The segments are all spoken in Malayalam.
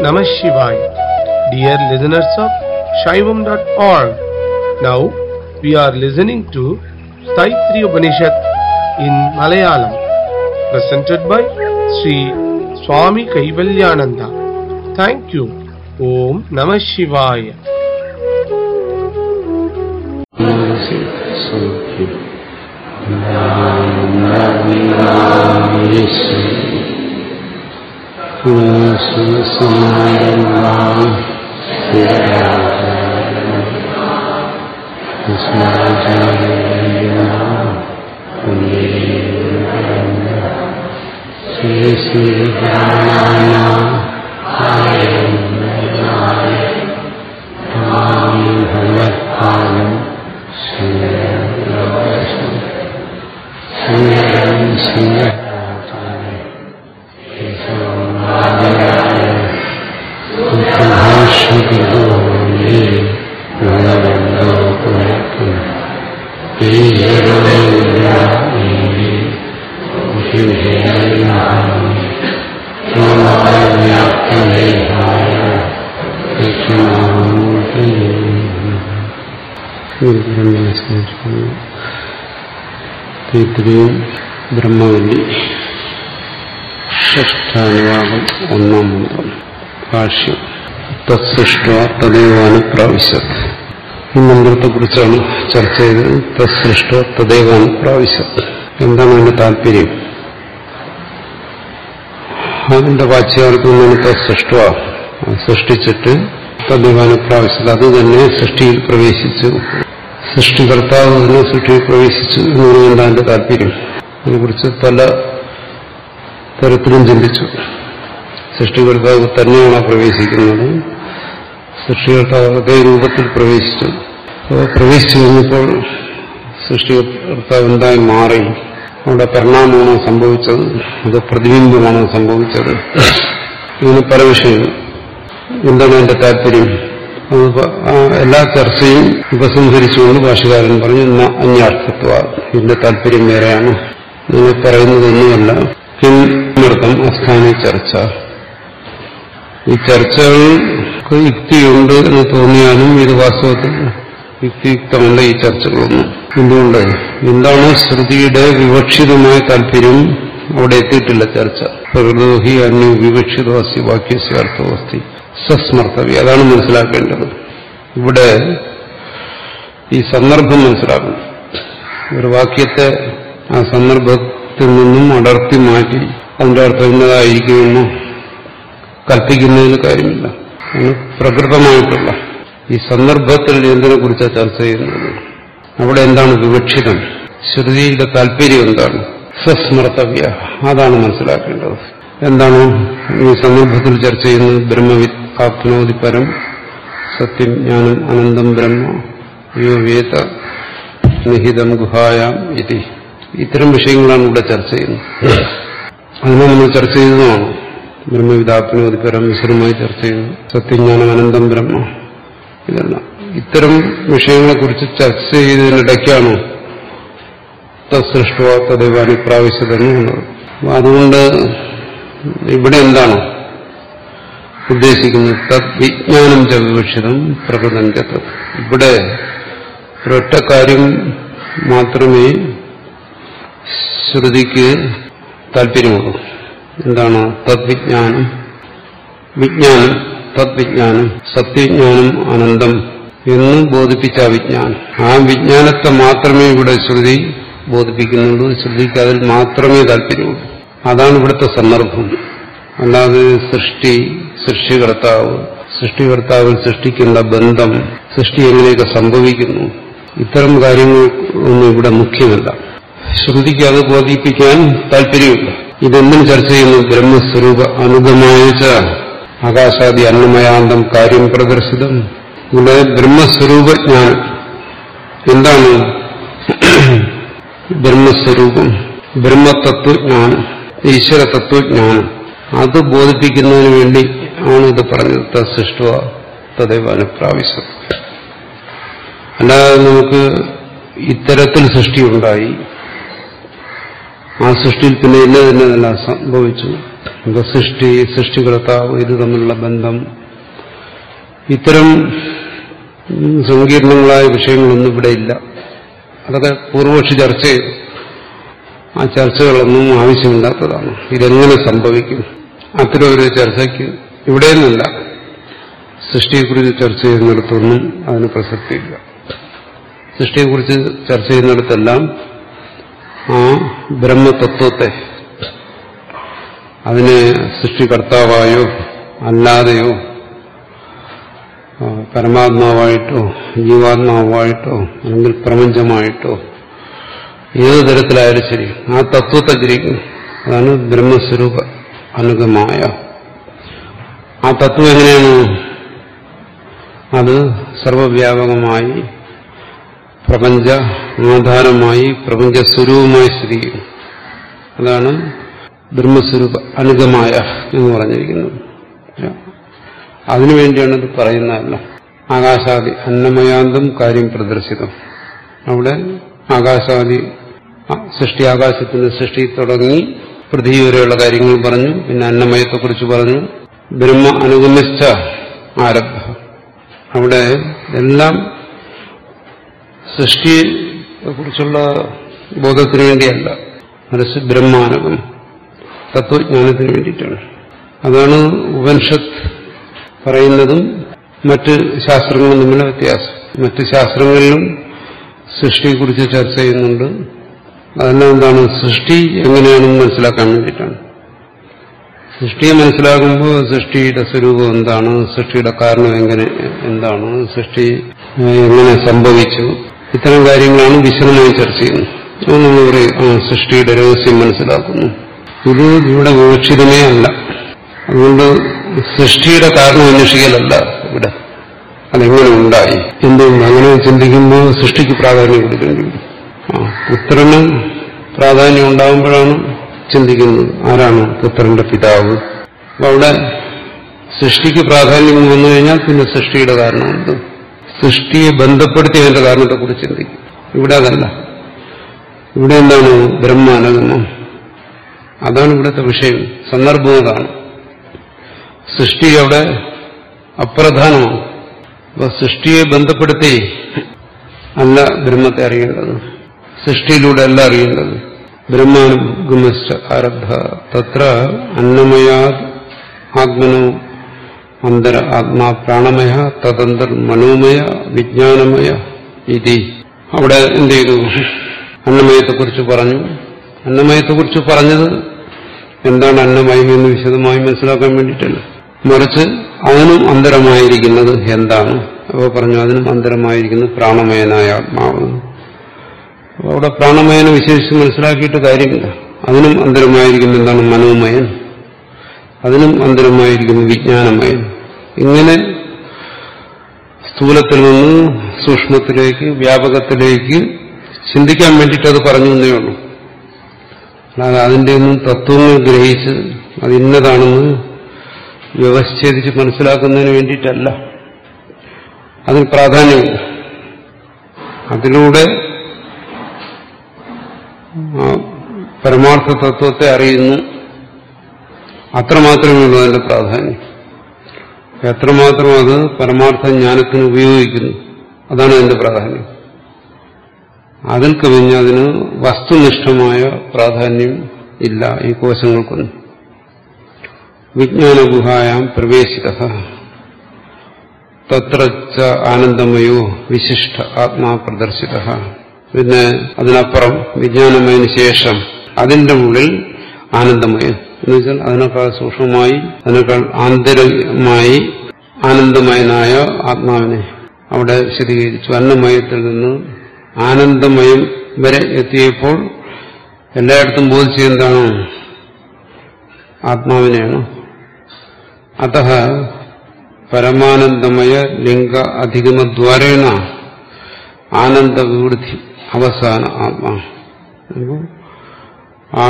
Namah Shivaya. Dear listeners of Shaivam.org, now we are listening to Staitri Upanishad in Malayalam, presented by Sri Swami Kaivalyananda. Thank you. Om Namah Shivaya. ഭഗവത്പാദം ഇത്രയും ബ്രഹ്മവല്ലി ഷഷ്ടാനുവാദം ഒന്നാം മന്ത്രം ഭാഷ്യം തത്സൃഷ്ട തദൈവാനുപ്രാവശ്യത് ഈ മന്ത്രത്തെക്കുറിച്ചാണ് ചർച്ച ചെയ്തത് തത്സൃഷ്ട തദൈവാനുപ്രാവശ്യത് എന്താണ് അതിന്റെ താല്പര്യം അതിന്റെ വാച്യാർത്ഥം നിന്നാണ് തത്സൃഷ്ട സൃഷ്ടിച്ചിട്ട് തദൈവാനുപ്രാവശ്യത് അത് തന്നെ സൃഷ്ടിയിൽ പ്രവേശിച്ചു സൃഷ്ടികർത്താവ് തന്നെ സൃഷ്ടിയിൽ പ്രവേശിച്ചു എന്നുള്ളതുകൊണ്ട് അതിന്റെ താല്പര്യം അതിനെക്കുറിച്ച് പല തരത്തിലും ചിന്തിച്ചു സൃഷ്ടികർത്താവ് തന്നെയാണ് പ്രവേശിക്കുന്നത് സൃഷ്ടികർത്താവ് അതേ രൂപത്തിൽ പ്രവേശിച്ചു അപ്പോൾ പ്രവേശിച്ചു കഴിഞ്ഞപ്പോൾ സൃഷ്ടികർത്താവ് എന്തായി മാറി അവിടെ പരിണാമമാണോ സംഭവിച്ചത് അത് പ്രതിബിംബമാണോ സംഭവിച്ചത് ഇങ്ങനെ പല വിഷയങ്ങൾ എന്താണ് എന്റെ താല്പര്യം എല്ലാ ചർച്ചയും ഉപസംഹരിച്ചുകൊണ്ട് ഭാഷകാരൻ പറഞ്ഞു അന്യാർത്ഥത്വ ഇതിന്റെ താല്പര്യം വേറെയാണ് നിങ്ങൾ പറയുന്നതൊന്നുമല്ല കിന്നർത്ഥം അസ്ഥാന ചർച്ച ഈ ചർച്ചകൾക്ക് യുക്തിയുണ്ട് എന്ന് തോന്നിയാലും ഇത് വാസ്തവത്തിൽ യുക്തിയുക്തമല്ല ഈ ചർച്ചകളൊന്നും എന്തുകൊണ്ട് എന്താണ് ശ്രുതിയുടെ വിവക്ഷിതമായ താല്പര്യം അവിടെ എത്തിയിട്ടില്ല ചർച്ച പ്രകൃതോഹി അന്യ വിവക്ഷിതോസ്തി വാക്യസ്യാർത്ഥവസ്തി സസ്മർത്തവ്യ അതാണ് മനസ്സിലാക്കേണ്ടത് ഇവിടെ ഈ സന്ദർഭം മനസ്സിലാക്കണം ഒരു വാക്യത്തെ ആ സന്ദർഭത്തിൽ നിന്നും അടർത്തി മാറ്റി അതിന്റെ അർത്ഥം ഇന്നതായിരിക്കുമെന്ന് കൽപ്പിക്കുന്നതിന് കാര്യമില്ല അതിന് പ്രകൃതമായിട്ടുള്ള ഈ സന്ദർഭത്തിൽ എന്തിനെ കുറിച്ചാണ് ചർച്ച ചെയ്യുന്നത് അവിടെ എന്താണ് വിവക്ഷിതം ശ്രുതിയുടെ താല്പര്യം എന്താണ് സസ്മർത്തവ്യ അതാണ് മനസ്സിലാക്കേണ്ടത് എന്താണ് ഈ സന്ദർഭത്തിൽ ചർച്ച ചെയ്യുന്നത് ബ്രഹ്മവിത് ആപ്നോതി പരം സത്യം ജ്ഞാനം അനന്തം ബ്രഹ്മ യോ വേദ നിഹിതം ഗുഹായാം ഇതി ഇത്തരം വിഷയങ്ങളാണ് ഇവിടെ ചർച്ച ചെയ്യുന്നത് അതിനെ നമ്മൾ ചർച്ച ചെയ്തതുമാണ് ബ്രഹ്മവിതാപ്നോതി പരം വിശദമായി ചർച്ച ചെയ്യുന്നു സത്യജ്ഞാനം അനന്തം ബ്രഹ്മ ഇതെല്ലാം ഇത്തരം വിഷയങ്ങളെക്കുറിച്ച് ചർച്ച ചെയ്തതിനിടയ്ക്കാണ് തത്സൃഷ്ട തദൈവാനി പ്രാവശ്യതെന്ന് വന്നത് അതുകൊണ്ട് ഇവിടെ എന്താണ് ഉദ്ദേശിക്കുന്നത് തത് വിജ്ഞാനം ച വിവക്ഷിതം പ്രകൃതം ച ഇവിടെ ഒരൊറ്റ കാര്യം മാത്രമേ ശ്രുതിക്ക് താല്പര്യമുള്ളൂ എന്താണ് തദ്വിജ്ഞാനം വിജ്ഞാനം തദ്വിജ്ഞാനം സത്യജ്ഞാനം അനന്തം എന്ന് ബോധിപ്പിച്ച വിജ്ഞാനം ആ വിജ്ഞാനത്തെ മാത്രമേ ഇവിടെ ശ്രുതി ബോധിപ്പിക്കുന്നുള്ളൂ ശ്രുതിക്ക് അതിൽ മാത്രമേ താല്പര്യമുള്ളൂ അതാണ് ഇവിടുത്തെ സന്ദർഭം അല്ലാതെ സൃഷ്ടി സൃഷ്ടികർത്താവ് സൃഷ്ടികർത്താവിൽ സൃഷ്ടിക്കുന്ന ബന്ധം സൃഷ്ടി എങ്ങനെയൊക്കെ സംഭവിക്കുന്നു ഇത്തരം കാര്യങ്ങളൊന്നും ഇവിടെ മുഖ്യമല്ല ശ്രുതിക്ക് അത് ബോധിപ്പിക്കാൻ താല്പര്യമില്ല ഇതെന്തും ചർച്ച ചെയ്യുന്നു ബ്രഹ്മസ്വരൂപ അനുഗമായ ആകാശാദി അന്നമയാന്തം കാര്യം പ്രദർശിതം ഇവിടെ ബ്രഹ്മസ്വരൂപജ്ഞാനം എന്താണ് ബ്രഹ്മസ്വരൂപം ബ്രഹ്മതത്വജ്ഞാനം ഈശ്വര തത്വജ്ഞാനം അത് ബോധിപ്പിക്കുന്നതിന് വേണ്ടി ആണ് ഇത് പറഞ്ഞത് തൃഷ്ട തദൈവ അനുപ്രാവശ്യം അല്ലാതെ നമുക്ക് ഇത്തരത്തിൽ സൃഷ്ടി ഉണ്ടായി ആ സൃഷ്ടിയിൽ പിന്നെ ഇന്നതെന്നതെല്ലാം സംഭവിച്ചു ഇപ്പൊ സൃഷ്ടി സൃഷ്ടികർത്താവ് ഇത് തമ്മിലുള്ള ബന്ധം ഇത്തരം ഉം, സങ്കീർണങ്ങളായ വിഷയങ്ങളൊന്നും ഇവിടെ ഇല്ല അതൊക്കെ പൂർവപക്ഷി ചർച്ച ചെയ്തു ആ ചർച്ചകളൊന്നും ആവശ്യമില്ലാത്തതാണ് ഇതെങ്ങനെ സംഭവിക്കും അത്തരം ഒരു ചർച്ചയ്ക്ക് ഇവിടെ നിന്നല്ല സൃഷ്ടിയെക്കുറിച്ച് ചർച്ച ചെയ്യുന്നിടത്തൊന്നും അതിന് പ്രസക്തിയില്ല സൃഷ്ടിയെക്കുറിച്ച് ചർച്ച ചെയ്യുന്നിടത്തെല്ലാം ആ ബ്രഹ്മതത്വത്തെ അതിനെ സൃഷ്ടികർത്താവായോ അല്ലാതെയോ ആ, പരമാത്മാവായിട്ടോ ജീവാത്മാവായിട്ടോ അല്ലെങ്കിൽ പ്രപഞ്ചമായിട്ടോ ഏത് തരത്തിലായാലും ശരി ആ തത്വത്തെ ഗ്രഹിക്കും അതാണ് ബ്രഹ്മസ്വരൂപ അനുഗമായ ആ തത്വം എങ്ങനെയാണ് അത് സർവവ്യാപകമായി പ്രപഞ്ച ആധാരമായി പ്രപഞ്ച സ്വരൂപമായി സ്ഥിതി ചെയ്യുന്നു അതാണ് ബ്രഹ്മസ്വരൂപ അനുഗമായ എന്ന് പറഞ്ഞിരിക്കുന്നത് അതിനുവേണ്ടിയാണ് ഇത് പറയുന്നതല്ല ആകാശാദി അന്നമയാന്തം കാര്യം പ്രദർശിതം അവിടെ ആകാശാദി ആ, സൃഷ്ടി ആകാശത്തിന്റെ സൃഷ്ടി തുടങ്ങി പൃഥ്വി വരെയുള്ള കാര്യങ്ങൾ പറഞ്ഞു പിന്നെ അന്നമയത്തെക്കുറിച്ച് പറഞ്ഞു ബ്രഹ്മ അനുഗമിച്ച ആരംഭ അവിടെ എല്ലാം സൃഷ്ടിയെ കുറിച്ചുള്ള ബോധത്തിന് വേണ്ടിയല്ല മനസ്സ് ബ്രഹ്മാനകം തത്വജ്ഞാനത്തിന് വേണ്ടിയിട്ടാണ് അതാണ് ഉപനിഷത്ത് പറയുന്നതും മറ്റ് ശാസ്ത്രങ്ങളും തമ്മിലുള്ള വ്യത്യാസം മറ്റ് ശാസ്ത്രങ്ങളിലും സൃഷ്ടിയെക്കുറിച്ച് ചർച്ച ചെയ്യുന്നുണ്ട് അതെല്ലാം എന്താണ് സൃഷ്ടി എങ്ങനെയാണെന്ന് മനസ്സിലാക്കാൻ വേണ്ടിയിട്ടാണ് സൃഷ്ടിയെ മനസ്സിലാക്കുമ്പോൾ സൃഷ്ടിയുടെ സ്വരൂപം എന്താണ് സൃഷ്ടിയുടെ കാരണം എങ്ങനെ എന്താണ് സൃഷ്ടി ഏഹ്, എങ്ങനെ സംഭവിച്ചു ഇത്തരം കാര്യങ്ങളാണ് വിശദമായി ചർച്ച ചെയ്യുന്നത് അപ്പോൾ നമ്മൾ പറയും ആ സൃഷ്ടിയുടെ രഹസ്യം മനസ്സിലാക്കുന്നു ഇത് ഇവിടെ വിവക്ഷിതമേ അല്ല അതുകൊണ്ട് സൃഷ്ടിയുടെ കാരണം അന്വേഷിക്കലല്ല ഇവിടെ അതെങ്ങനെ ഉണ്ടായി എന്തുകൊണ്ട് അങ്ങനെ ചിന്തിക്കുമ്പോൾ സൃഷ്ടിക്ക് പ്രാധാന്യം കൊടുക്കേണ്ടി വരും ആ പുത്രന് പ്രാധാന്യം ഉണ്ടാകുമ്പോഴാണ് ചിന്തിക്കുന്നത് ആരാണ് പുത്രന്റെ പിതാവ് അപ്പൊ അവിടെ സൃഷ്ടിക്ക് പ്രാധാന്യം വന്നു കഴിഞ്ഞാൽ പിന്നെ സൃഷ്ടിയുടെ കാരണമുണ്ട് സൃഷ്ടിയെ ബന്ധപ്പെടുത്തി അതിന്റെ കാരണത്തെക്കുറിച്ച് ചിന്തിക്കും ഇവിടെ അതല്ല ഇവിടെ എന്താണ് ബ്രഹ്മാനഗമം അതാണ് ഇവിടുത്തെ വിഷയം സന്ദർഭം അതാണ് സൃഷ്ടി അവിടെ അപ്രധാനമാണ് അപ്പൊ സൃഷ്ടിയെ ബന്ധപ്പെടുത്തി അല്ല ബ്രഹ്മത്തെ അറിയേണ്ടത് സൃഷ്ടിയിലൂടെ അല്ല അറിയേണ്ടത് ബ്രഹ്മാനുഗമശ്ച ആരബ്ധ തത്ര അന്നമയാ ആത്മനോ അന്തര ആത്മാ പ്രാണമയ തദന്തർ മനോമയ വിജ്ഞാനമയ ഇതി അവിടെ എന്ത് ചെയ്തു അന്നമയത്തെക്കുറിച്ച് പറഞ്ഞു അന്നമയത്തെക്കുറിച്ച് പറഞ്ഞത് എന്താണ് അന്നമയം എന്ന് വിശദമായി മനസ്സിലാക്കാൻ വേണ്ടിയിട്ടല്ല മറിച്ച് അതിനും അന്തരമായിരിക്കുന്നത് എന്താണ് അപ്പോൾ പറഞ്ഞു അതിനും അന്തരമായിരിക്കുന്നത് പ്രാണമയനായ ആത്മാവ് അപ്പോൾ അവിടെ പ്രാണമയനെ വിശേഷിച്ച് മനസ്സിലാക്കിയിട്ട് കാര്യമില്ല അതിനും അന്തരമായിരിക്കുന്ന എന്താണ് മനോമയൻ അതിനും അന്തരമായിരിക്കുന്നു വിജ്ഞാനമയൻ ഇങ്ങനെ സ്ഥൂലത്തിൽ നിന്ന് സൂക്ഷ്മത്തിലേക്ക് വ്യാപകത്തിലേക്ക് ചിന്തിക്കാൻ വേണ്ടിയിട്ട് അത് പറഞ്ഞു എന്നേ ഉള്ളൂ അല്ലാതെ അതിന്റെ ഒന്നും തത്വങ്ങൾ ഗ്രഹിച്ച് അത് ഇന്നതാണെന്ന് വ്യവച്ഛേദിച്ച് മനസ്സിലാക്കുന്നതിന് വേണ്ടിയിട്ടല്ല അതിന് പ്രാധാന്യമില്ല അതിലൂടെ ആ പരമാർത്ഥ തത്വത്തെ അറിയുന്നു അത്രമാത്രമേ ഉള്ളൂ അതിന്റെ പ്രാധാന്യം എത്രമാത്രം അത് പരമാർത്ഥ ജ്ഞാനത്തിന് ഉപയോഗിക്കുന്നു അതാണ് അതിന്റെ പ്രാധാന്യം അതിൽ കവിഞ്ഞ് അതിന് വസ്തുനിഷ്ഠമായ പ്രാധാന്യം ഇല്ല ഈ കോശങ്ങൾക്കൊന്നും വിജ്ഞാനഗുഹായാം പ്രവേശിത തത്ര ആനന്ദമയോ വിശിഷ്ട ആത്മാ പ്രദർശിത പിന്നെ അതിനപ്പുറം വിജ്ഞാനമയന് ശേഷം അതിന്റെ ഉള്ളിൽ ആനന്ദമയം എന്ന് വെച്ചാൽ അതിനേക്കാൾ സൂക്ഷ്മമായി അതിനേക്കാൾ ആന്തരികമായി ആനന്ദമയനായ ആത്മാവിനെ അവിടെ വിശദീകരിച്ചു അന്നമയത്തിൽ നിന്ന് ആനന്ദമയം വരെ എത്തിയപ്പോൾ എല്ലായിടത്തും ബോധിച്ചത് എന്താണ് ആത്മാവിനെയാണ് അത പരമാനന്ദമയ ലിംഗ അധിഗമദ്വാരേണ ആനന്ദവിവൃദ്ധി അവസാന ആത്മാ അപ്പോൾ ആ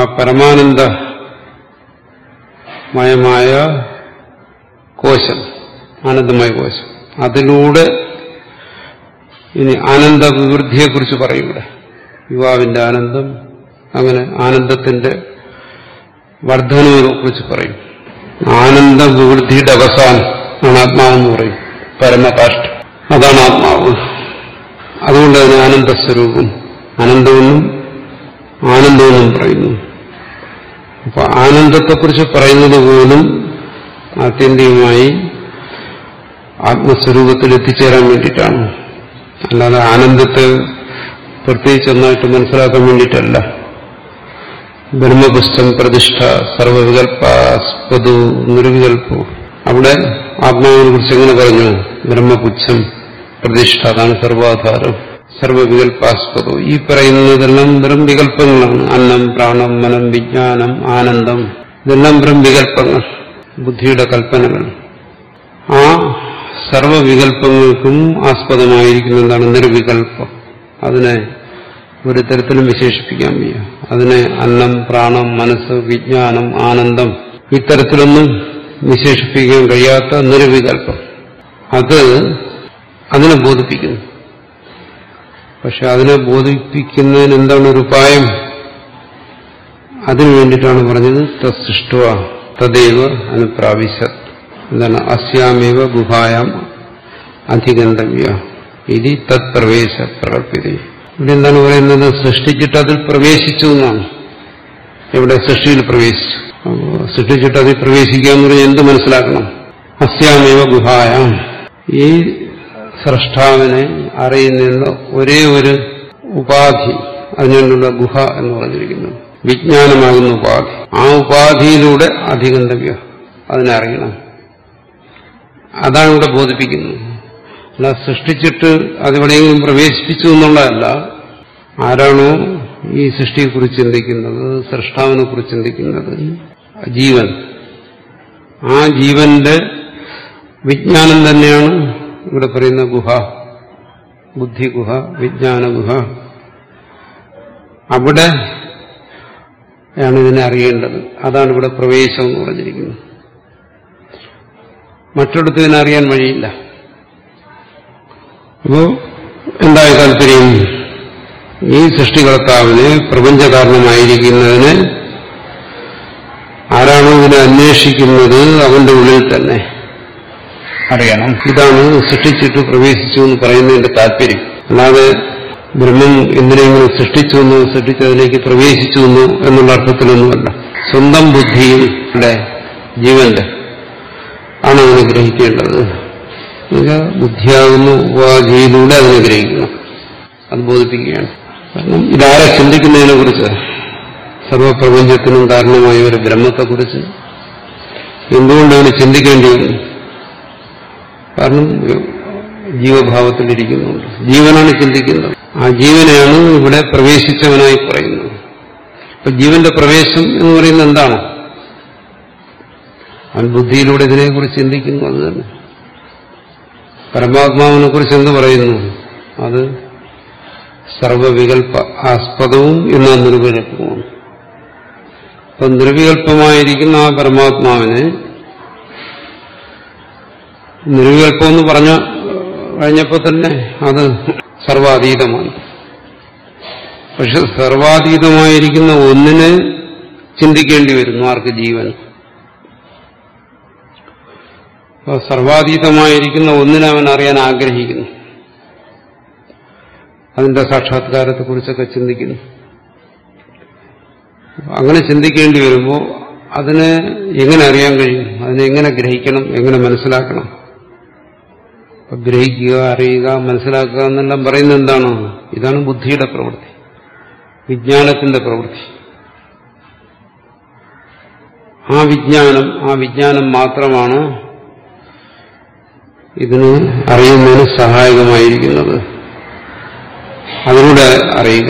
പരമാനന്ദമയമായ കോശം ആനന്ദമയ കോശം അതിലൂടെ ഇനി ആനന്ദവിവൃദ്ധിയെക്കുറിച്ച് പറയും ഇവിടെ യുവാവിന്റെ ആനന്ദം അങ്ങനെ ആനന്ദത്തിന്റെ വർദ്ധനവിനെ കുറിച്ച് പറയും ആനന്ദ വിവൃദ്ധിയുടെ അവസാനം ആണ് ആത്മാവെന്ന് പറയും പരമകാഷ്ടം അതാണ് ആത്മാവ് അതുകൊണ്ട് അതിന് ആനന്ദസ്വരൂപം അനന്തമെന്നും ആനന്ദമെന്നും പറയുന്നു അപ്പൊ ആനന്ദത്തെക്കുറിച്ച് പറയുന്നത് പോലും ആത്യന്തികമായി ആത്മസ്വരൂപത്തിൽ എത്തിച്ചേരാൻ വേണ്ടിയിട്ടാണ് അല്ലാതെ ആനന്ദത്തെ പ്രത്യേകിച്ച് ഒന്നായിട്ട് മനസ്സിലാക്കാൻ വേണ്ടിയിട്ടല്ല ബ്രഹ്മപുഷ്ടം പ്രതിഷ്ഠ സർവവികൽപ്പാസ്പതു നിർവികൽപ്പോ അവിടെ ആത്മാവിനെ കുറിച്ച് എങ്ങനെ പറഞ്ഞു ബ്രഹ്മപുച്ഛം പ്രതിഷ്ഠ അതാണ് സർവാധാരം സർവവികൽപ്പാസ്പദോ ഈ പറയുന്നതെല്ലാം വെറും വികല്പങ്ങളാണ് അന്നം പ്രാണം മനം വിജ്ഞാനം ആനന്ദം ഇതെല്ലാം വെറും വികല്പങ്ങൾ ബുദ്ധിയുടെ കൽപ്പനകൾ ആ സർവവികല്പങ്ങൾക്കും ആസ്പദമായിരിക്കുന്ന എന്താണ് നിർവികല്പം അതിനെ ഒരു തരത്തിലും വിശേഷിപ്പിക്കാൻ വയ്യ അതിനെ അന്നം പ്രാണം മനസ്സ് വിജ്ഞാനം ആനന്ദം ഇത്തരത്തിലൊന്നും വിശേഷിപ്പിക്കാൻ കഴിയാത്ത നിർവികല്പം അത് അതിനെ ബോധിപ്പിക്കുന്നു പക്ഷെ അതിനെ ബോധിപ്പിക്കുന്നതിന് എന്താണ് ഒരു ഉപായം അതിനു വേണ്ടിയിട്ടാണ് പറഞ്ഞത് തസ്സൃഷ്ട തദൈവ അനുപ്രാവശ്യത് എന്താണ് അസ്യാമേവ ഗുഹായാം അധിഗന്തവ്യ ഇതി തത് പ്രവേശ പ്രകല്പിത ഇവിടെ എന്താണ് പറയുന്നത് സൃഷ്ടിച്ചിട്ട് അതിൽ പ്രവേശിച്ചു എന്നാണ് എവിടെ സൃഷ്ടിയിൽ പ്രവേശിച്ചു അപ്പോ സൃഷ്ടിച്ചിട്ട് അതിൽ പ്രവേശിക്കുക എന്ന് പറഞ്ഞാൽ എന്ത് മനസ്സിലാക്കണം അസ്യാമേവ ഗുഹായാം ഈ സ്രഷ്ടാവിനെ അറിയുന്ന ഒരേ ഒരു ഉപാധി അതിനുള്ള ഗുഹ എന്ന് പറഞ്ഞിരിക്കുന്നു വിജ്ഞാനമാകുന്ന ഉപാധി ആ ഉപാധിയിലൂടെ അധികന്തവ്യ അതിനെ അറിയണം അതാണ് ഇവിടെ ബോധിപ്പിക്കുന്നത് അല്ല സൃഷ്ടിച്ചിട്ട് അതെവിടെയെങ്കിലും പ്രവേശിപ്പിച്ചു എന്നുള്ളതല്ല ആരാണോ ഈ സൃഷ്ടിയെക്കുറിച്ച് ചിന്തിക്കുന്നത് സൃഷ്ടാവിനെ കുറിച്ച് ചിന്തിക്കുന്നത് ജീവൻ ആ ജീവന്റെ വിജ്ഞാനം തന്നെയാണ് ഇവിടെ പറയുന്ന ഗുഹ ബുദ്ധി ഗുഹ വിജ്ഞാന ഗുഹ അവിടെ ആണ് ഇതിനെ അറിയേണ്ടത് അതാണ് ഇവിടെ പ്രവേശം എന്ന് പറഞ്ഞിരിക്കുന്നത് മറ്റിടത്ത് ഇതിനെ അറിയാൻ വഴിയില്ല അപ്പോ എന്തായ താല്പര്യം ഈ സൃഷ്ടികർത്താവിന് പ്രപഞ്ചകാരണമായിരിക്കുന്നതിന് ആരാണോ ഇതിനെ അന്വേഷിക്കുന്നത് അവന്റെ ഉള്ളിൽ തന്നെ അറിയണം ഇതാണ് സൃഷ്ടിച്ചിട്ട് പ്രവേശിച്ചു എന്ന് പറയുന്നതിന്റെ താല്പര്യം അല്ലാതെ ബ്രഹ്മം എന്തിനെങ്കിലും സൃഷ്ടിച്ചു എന്നോ സൃഷ്ടിച്ചതിലേക്ക് പ്രവേശിച്ചു എന്നോ എന്നുള്ള അർത്ഥത്തിലൊന്നുമല്ല സ്വന്തം ബുദ്ധിയുടെ ജീവന്റെ ആണ് അതിനെ ഗ്രഹിക്കേണ്ടത് എന്നുവെച്ചാൽ ബുദ്ധിയാകുന്ന ഉപാധിയിലൂടെ അതിനെ ഗ്രഹിക്കണം അത് ബോധിപ്പിക്കുകയാണ് കാരണം ഇതാരെ ചിന്തിക്കുന്നതിനെ കുറിച്ച് സർവപ്രപഞ്ചത്തിനും കാരണമായ ഒരു ബ്രഹ്മത്തെക്കുറിച്ച് എന്തുകൊണ്ട് അവന് ചിന്തിക്കേണ്ടി വരുന്നു കാരണം ജീവഭാവത്തിലിരിക്കുന്നുണ്ട് ജീവനാണ് ചിന്തിക്കുന്നത് ആ ജീവനെയാണ് ഇവിടെ പ്രവേശിച്ചവനായി പറയുന്നത് അപ്പൊ ജീവന്റെ പ്രവേശം എന്ന് പറയുന്നത് എന്താണ് അവൻ ബുദ്ധിയിലൂടെ ഇതിനെക്കുറിച്ച് ചിന്തിക്കുന്നു അത് തന്നെ പരമാത്മാവിനെ കുറിച്ച് എന്ത് പറയുന്നു അത് സർവവികൽപ്പ ആസ്പദവും എന്ന നിർവികൽപ്പവുമാണ് അപ്പൊ നിർവികൽപ്പമായിരിക്കുന്ന ആ പരമാത്മാവിനെ നിർവികൽപ്പം എന്ന് പറഞ്ഞ കഴിഞ്ഞപ്പോൾ തന്നെ അത് സർവാതീതമാണ് പക്ഷെ സർവാതീതമായിരിക്കുന്ന ഒന്നിനെ ചിന്തിക്കേണ്ടി വരുന്നു ആർക്ക് ജീവൻ അപ്പോൾ സർവാതീതമായിരിക്കുന്ന ഒന്നിനെ അവൻ അറിയാൻ ആഗ്രഹിക്കുന്നു അതിന്റെ സാക്ഷാത്കാരത്തെക്കുറിച്ചൊക്കെ ചിന്തിക്കുന്നു അങ്ങനെ ചിന്തിക്കേണ്ടി വരുമ്പോൾ അതിനെ എങ്ങനെ അറിയാൻ കഴിയും അതിനെ എങ്ങനെ ഗ്രഹിക്കണം എങ്ങനെ മനസ്സിലാക്കണം അപ്പൊ ഗ്രഹിക്കുക അറിയുക മനസ്സിലാക്കുക എന്നെല്ലാം പറയുന്നത് എന്താണ് ഇതാണ് ബുദ്ധിയുടെ പ്രവൃത്തി വിജ്ഞാനത്തിന്റെ പ്രവൃത്തി ആ വിജ്ഞാനം ആ വിജ്ഞാനം മാത്രമാണ് ഇതിന് അറിയുന്നതിന് സഹായകമായിരിക്കുന്നത് അതിലൂടെ അറിയുക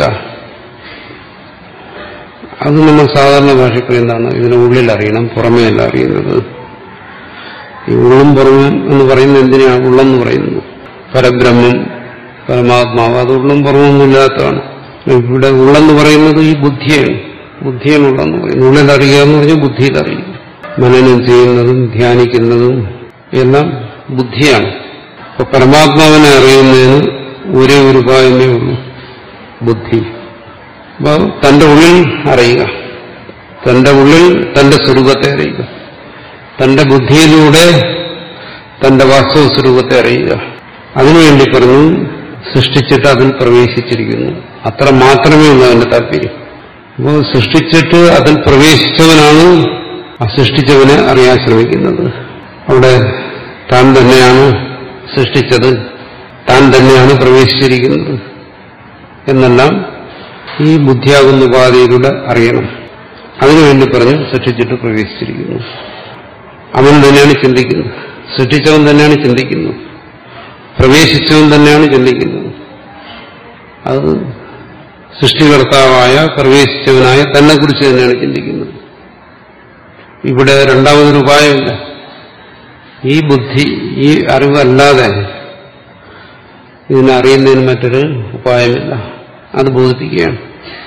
അത് നമ്മൾ സാധാരണ ഭാഷയ്ക്ക് എന്താണ് ഇതിന് ഉള്ളിൽ അറിയണം പുറമേ അല്ല അറിയുന്നത് ഈ ഉള്ളും പുറമെ എന്ന് പറയുന്നത് എന്തിനാണ് ഉള്ളെന്ന് പറയുന്നത് പരബ്രഹ്മം പരമാത്മാവ് അത് ഉള്ളും പുറമൊന്നുമില്ലാത്തതാണ് ഇവിടെ ഉള്ളെന്ന് പറയുന്നത് ഈ ബുദ്ധിയാണ് ബുദ്ധിയാണ് ഉള്ളെന്ന് പറയുന്നത് ഉള്ളിൽ അറിയുക എന്ന് പറഞ്ഞാൽ ബുദ്ധിയിൽ അറിയുക മനനം ചെയ്യുന്നതും ധ്യാനിക്കുന്നതും എല്ലാം ബുദ്ധിയാണ് അപ്പൊ പരമാത്മാവിനെ അറിയുന്നതിന് ഒരേ ഒരു ഉപായമേ ഉള്ളൂ ബുദ്ധി അപ്പോൾ തന്റെ ഉള്ളിൽ അറിയുക തന്റെ ഉള്ളിൽ തന്റെ സ്വരൂപത്തെ അറിയുക തന്റെ ബുദ്ധിയിലൂടെ തന്റെ വാസ്തവ സ്വരൂപത്തെ അറിയുക അതിനുവേണ്ടി പറഞ്ഞു സൃഷ്ടിച്ചിട്ട് അതിൽ പ്രവേശിച്ചിരിക്കുന്നു അത്ര മാത്രമേ ഉള്ളൂ അതിന്റെ താല്പര്യം അപ്പോൾ സൃഷ്ടിച്ചിട്ട് അതിൽ പ്രവേശിച്ചവനാണ് ആ സൃഷ്ടിച്ചവനെ അറിയാൻ ശ്രമിക്കുന്നത് അവിടെ താൻ തന്നെയാണ് സൃഷ്ടിച്ചത് താൻ തന്നെയാണ് പ്രവേശിച്ചിരിക്കുന്നത് എന്നെല്ലാം ഈ ബുദ്ധിയാകുന്ന ഉപാധിയിലൂടെ അറിയണം അതിനുവേണ്ടി പറഞ്ഞു സൃഷ്ടിച്ചിട്ട് പ്രവേശിച്ചിരിക്കുന്നു അവൻ തന്നെയാണ് ചിന്തിക്കുന്നത് സൃഷ്ടിച്ചവൻ തന്നെയാണ് ചിന്തിക്കുന്നത് പ്രവേശിച്ചവൻ തന്നെയാണ് ചിന്തിക്കുന്നത് അത് സൃഷ്ടികർത്താവായ പ്രവേശിച്ചവനായ തന്നെ കുറിച്ച് തന്നെയാണ് ചിന്തിക്കുന്നത് ഇവിടെ രണ്ടാമതൊരു ഉപായമില്ല ഈ ബുദ്ധി ഈ അറിവല്ലാതെ ഇതിനറിയുന്നതിന് മറ്റൊരു ഉപായമില്ല അത് ബോധിപ്പിക്കുകയാണ്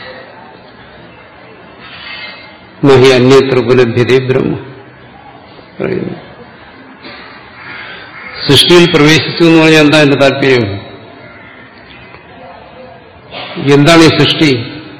നഹി അന്യത്ര ഉപലഭ്യതേ ബ്രഹ്മ പറയുന്നു സൃഷ്ടിയിൽ പ്രവേശിച്ചു എന്ന് പറഞ്ഞാൽ എന്താ എന്റെ താല്പര്യം എന്താണ് ഈ സൃഷ്ടി